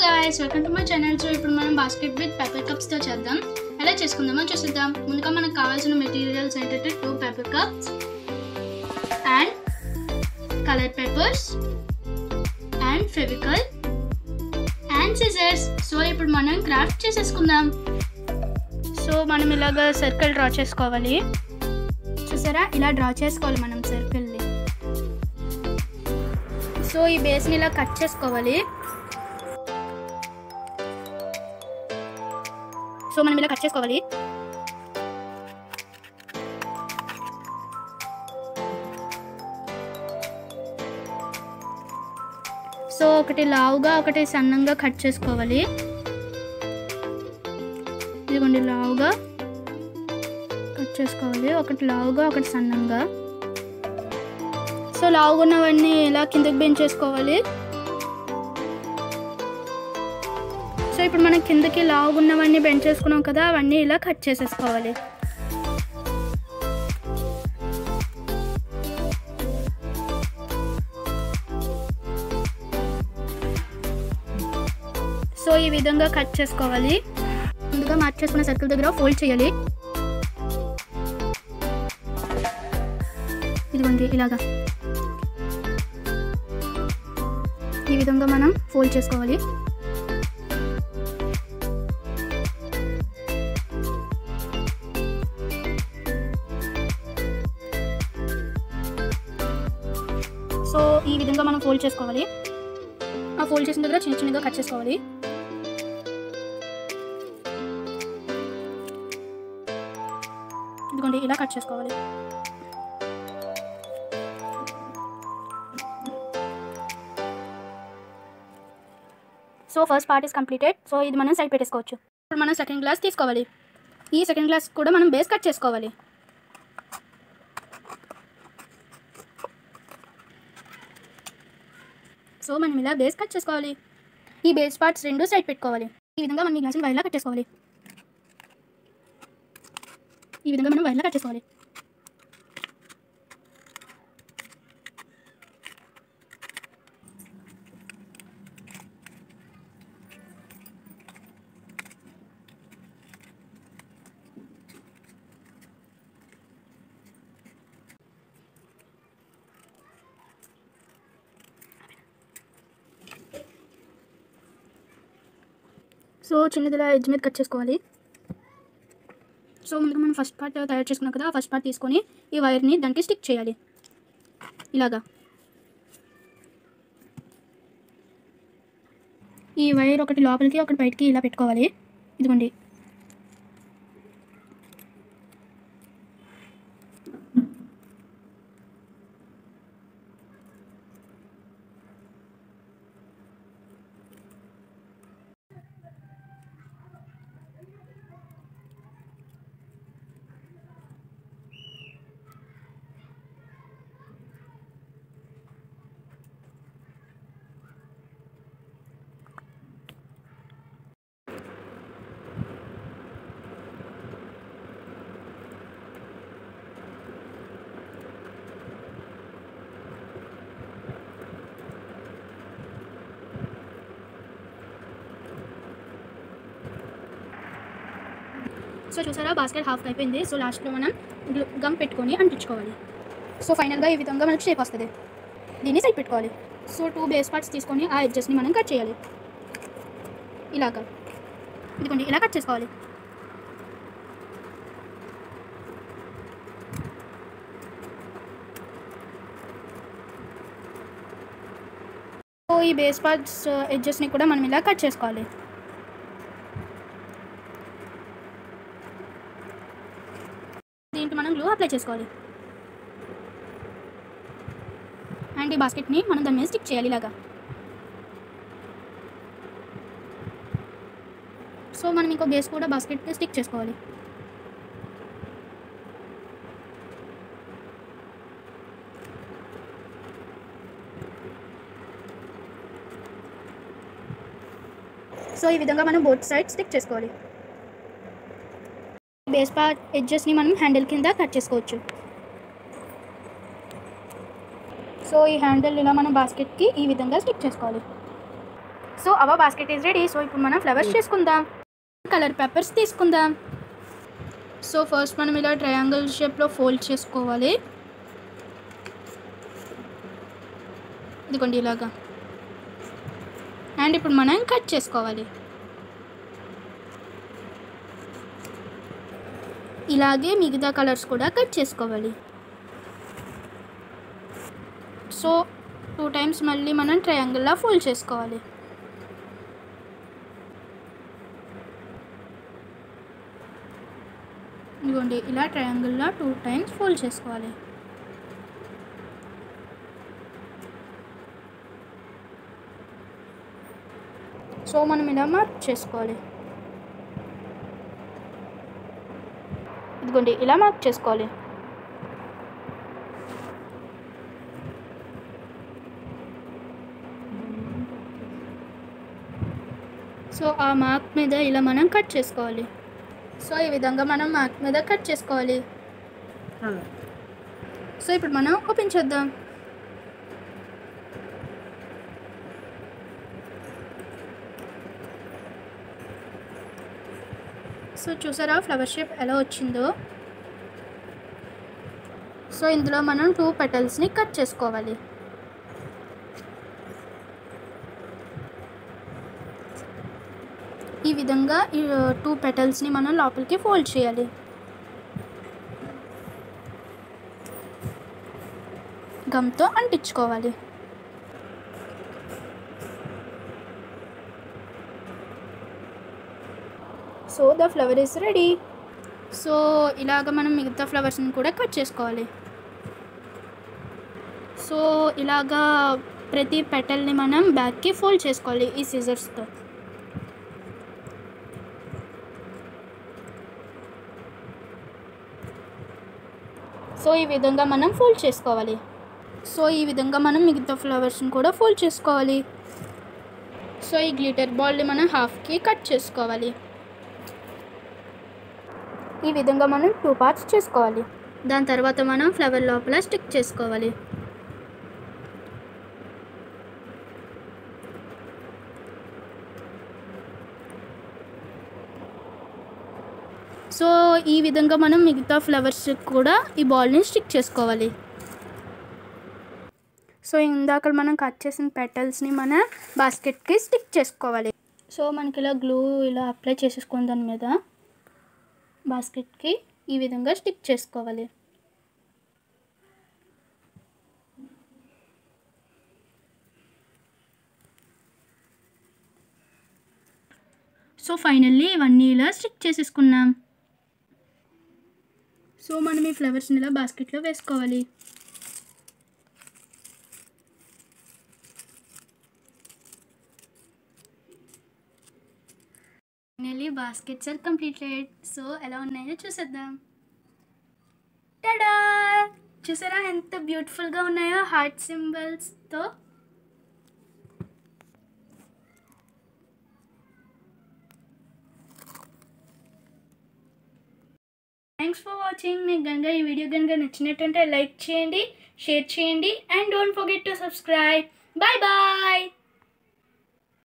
guys welcome to my channel so ఇప్పుడు మనం basket with paper కప్స్తో చేద్దాం ఎలా చేసుకుందామో చూసిద్దాం ముందుగా మనకు కావాల్సిన మెటీరియల్స్ ఏంటంటే two paper cups and colour papers and Fevicol and scissors so ఇప్పుడు మనం క్రాఫ్ట్ చేసేసుకుందాం సో మనం ఇలాగ సర్కిల్ డ్రా చేసుకోవాలి చూసారా ఇలా డ్రా చేసుకోవాలి మనం సర్కిల్ని సో ఈ బేస్ని ఇలా కట్ చేసుకోవాలి సో మనం ఇలా కట్ చేసుకోవాలి సో ఒకటి లావుగా ఒకటి సన్నంగా కట్ చేసుకోవాలి ఇదిగోండి లావుగా కట్ చేసుకోవాలి ఒకటి లావుగా ఒకటి సన్నంగా సో లావుగా ఉన్నవన్నీ ఇలా కిందకి బెంచ్ చేసుకోవాలి సో ఇప్పుడు మనం కిందకి లావుగా ఉన్నవన్నీ బెంచ్ చేసుకున్నాం కదా అవన్నీ ఇలా కట్ చేసేసుకోవాలి సో ఈ విధంగా కట్ చేసుకోవాలి ముందుగా మార్క్ చేసుకున్న సర్కిల్ దగ్గర ఫోల్డ్ చేయాలి ఇదిగోండి ఇలాగా ఈ విధంగా మనం ఫోల్డ్ చేసుకోవాలి సో ఈ విధంగా మనం ఫోల్డ్ చేసుకోవాలి ఆ ఫోల్డ్ చేసిన దగ్గర చిన్న చిన్నగా కట్ చేసుకోవాలి ఇదిగోండి ఇలా కట్ చేసుకోవాలి so first part is completed so ఇది మనం సైడ్ పెట్టేసుకోవచ్చు ఇప్పుడు మనం సెకండ్ గ్లాస్ తీసుకోవాలి ఈ సెకండ్ గ్లాస్ కూడా మనం బేస్ కట్ చేసుకోవాలి సో మనం ఇలా బేస్ కట్ చేసుకోవాలి ఈ బేస్ పార్ట్స్ రెండు సైడ్ పెట్టుకోవాలి ఈ విధంగా మనం ఈ గ్లాసుని వైర్లా కట్ చేసుకోవాలి ఈ విధంగా మనం వైర్లా కట్ చేసుకోవాలి సో చిన్నదిలా ఎడ్జ్ మీద కట్ చేసుకోవాలి సో ముందుగా మనం ఫస్ట్ పార్ట్ తయారు చేసుకున్నాం కదా ఆ ఫస్ట్ పార్ట్ తీసుకొని ఈ వైర్ని దానికి స్టిక్ చేయాలి ఇలాగా ఈ వైర్ ఒకటి లోపలికి ఒకటి బయటికి ఇలా పెట్టుకోవాలి ఇదిగోండి సో చూసారా బాస్కెట్ హాఫ్ అయిపోయింది సో లాస్ట్లో మనం గ్లూ- గమ్ పెట్టుకొని అంటించుకోవాలి సో ఫైనల్గా ఈ విధంగా మనకు షేప్ వస్తుంది దీన్ని సైడ్ పెట్టుకోవాలి సో టూ బేస్ పార్ట్స్ తీసుకొని ఆ ఎడ్జెస్ని మనం కట్ చేయాలి ఇలాగా ఇదిగోండి ఇలా కట్ చేసుకోవాలి సో ఈ బేస్ పార్ట్స్ ఎడ్జెస్ని కూడా మనం ఇలా కట్ చేసుకోవాలి దీంట్లో మనం గ్లూ అప్లై చేసుకోవాలి అండ్ ఈ బాస్కెట్ని మనం దాని మీద స్టిక్ చేయాలి ఇలాగా సో మనం ఇంకో బేస్ కూడా బాస్కెట్కి స్టిక్ చేసుకోవాలి సో ఈ విధంగా మనం బోత్ సైడ్ స్టిక్ చేసుకోవాలి బేస్ పార్ట్ ఎడ్జెస్ని మనం హ్యాండిల్ కింద కట్ చేసుకోవచ్చు సో ఈ హ్యాండిల్ ఇలా మనం బాస్కెట్కి ఈ విధంగా స్టిక్ చేసుకోవాలి so our basket is ready so ఇప్పుడు మనం ఫ్లవర్స్ చేసుకుందాం కలర్ పేపర్స్ తీసుకుందాం సో ఫస్ట్ మనం ఇలా ట్రయాంగిల్ షేప్లో ఫోల్డ్ చేసుకోవాలి ఇదిగోండి ఇలాగా అండ్ ఇప్పుడు మనం కట్ చేసుకోవాలి ఇలాగే మిగతా కలర్స్ కూడా కట్ చేసుకోవాలి సో టూ టైమ్స్ మళ్ళీ మనం ట్రయాంగిల్లా ఫోల్డ్ చేసుకోవాలి ఇదిగోండి ఇలా ట్రయాంగిల్లా టూ టైమ్స్ ఫోల్డ్ చేసుకోవాలి సో మనం ఇలా మార్క్ చేసుకోవాలి ఇదిగోండి ఇలా మార్క్ చేసుకోవాలి సో ఆ మార్క్ మీద ఇలా మనం కట్ చేసుకోవాలి సో ఈ విధంగా మనం మార్క్ మీద కట్ చేసుకోవాలి సో ఇప్పుడు మనం ఓపెన్ చేద్దాం సో చూసారా ఫ్లవర్ షేప్ ఎలా వచ్చిందో సో ఇందులో మనం టూ పెటల్స్ని కట్ చేసుకోవాలి ఈ విధంగా ఈ టూ పెటల్స్ని మనం లోపలికి ఫోల్డ్ చేయాలి గమ్తో అంటించుకోవాలి so the flower is ready so ఇలాగ మనం మిగతా ఫ్లవర్స్ని కూడా కట్ చేసుకోవాలి సో ఇలాగా ప్రతి పెటల్ని మనం బ్యాక్కి ఫోల్డ్ చేసుకోవాలి ఈ సిజర్స్తో సో ఈ విధంగా మనం ఫోల్డ్ చేసుకోవాలి సో ఈ విధంగా మనం మిగతా ఫ్లవర్స్ని కూడా ఫోల్డ్ చేసుకోవాలి సో ఈ గ్లిటర్ బాల్ని మనం హాఫ్కి కట్ చేసుకోవాలి ఈ విధంగా మనం టూ పార్ట్స్ చేసుకోవాలి దాని తర్వాత మనం ఫ్లవర్ లోపల స్టిక్ చేసుకోవాలి సో ఈ విధంగా మనం మిగతా ఫ్లవర్స్ కూడా ఈ బాల్ని స్టిక్ చేసుకోవాలి సో ఇందాక మనం కట్ చేసిన పెటల్స్ని మన బాస్కెట్కి స్టిక్ చేసుకోవాలి సో మనకి ఇలా గ్లూ ఇలా అప్లై చేసేసుకుని దాని మీద బాస్కెట్కి ఈ విధంగా స్టిక్ చేసుకోవాలి సో ఫైనల్లీ ఇవన్నీ ఇలా స్టిక్ చేసేసుకున్నాం సో మనం ఈ ఫ్లవర్స్ని ఇలా బాస్కెట్లో వేసుకోవాలి finally baskets are completed so ఎలా ఉన్నాయో చూసేద్దాం టడా చూసారా ఎంత బ్యూటిఫుల్గా ఉన్నాయో హార్ట్ సింబల్స్తో థ్యాంక్స్ ఫర్ వాచింగ్ మీకు కనుక ఈ వీడియో కనుక నచ్చినట్టుంటే లైక్ చేయండి షేర్ చేయండి and don't forget to subscribe bye bye